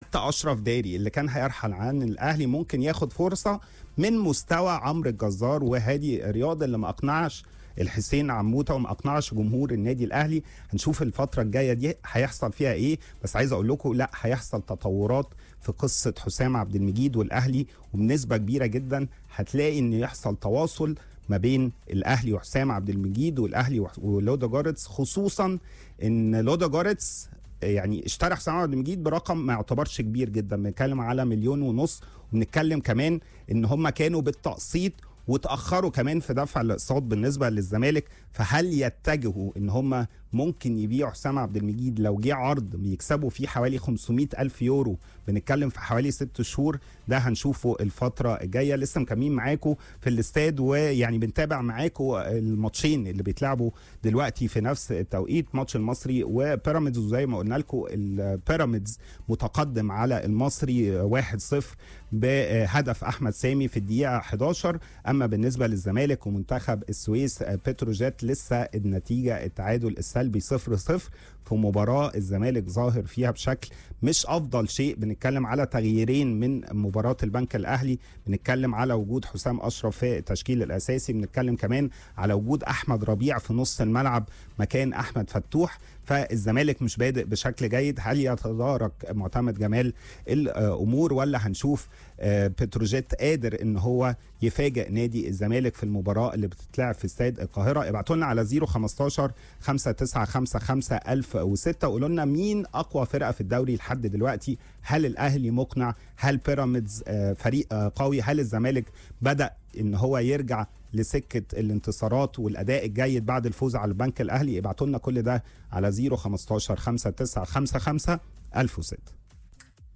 حتى اشرف داري اللي كان هيرحل عن الاهلي ممكن ياخد فرصه من مستوى عمرو الجزار وهادي رياض اللي ما اقنعش الحسين عموته وما اقنعش جمهور النادي الاهلي هنشوف الفتره الجايه دي هيحصل فيها ايه بس عايز اقول لكم لا هيحصل تطورات في قصه حسام عبد المجيد والاهلي وبنسبه كبيره جدا هتلاقي ان يحصل تواصل ما بين الاهلي وحسام عبد المجيد والاهلي ولودا جارتس خصوصا ان لودا جارتس يعني اشترى حسام عبد المجيد برقم ما يعتبرش كبير جدا بنتكلم على مليون ونص وبنتكلم كمان ان هم كانوا بالتقسيط وتاخروا كمان في دفع الاقساط بالنسبه للزمالك فهل يتجهوا ان هم ممكن يبيعوا حسام عبد المجيد لو جه عرض بيكسبوا فيه حوالي 500 الف يورو بنتكلم في حوالي ست شهور ده هنشوفه الفتره الجايه لسه مكملين معاكم في الاستاد ويعني بنتابع معاكم الماتشين اللي بيتلعبوا دلوقتي في نفس التوقيت ماتش المصري وبيراميدز وزي ما قلنا لكم البيراميدز متقدم على المصري 1-0 بهدف احمد سامي في الدقيقه 11 اما بالنسبه للزمالك ومنتخب السويس بتروجيت لسه النتيجه التعادل السلبي 0 0 في مباراه الزمالك ظاهر فيها بشكل مش افضل شيء بنتكلم على تغييرين من مباراه البنك الاهلي بنتكلم على وجود حسام اشرف في التشكيل الاساسي بنتكلم كمان على وجود احمد ربيع في نص الملعب مكان احمد فتوح فالزمالك مش بادئ بشكل جيد هل يتدارك معتمد جمال الامور ولا هنشوف بتروجيت قادر ان هو يفاجئ نادي الزمالك في المباراه اللي بتتلعب في استاد القاهره ابعتوا لنا على 015 5955 1006 وقولوا لنا مين اقوى فرقه في الدوري لحد دلوقتي هل الاهلي مقنع هل بيراميدز فريق قوي هل الزمالك بدا ان هو يرجع لسكه الانتصارات والاداء الجيد بعد الفوز على البنك الاهلي ابعتوا لنا كل ده على 015 5955 1006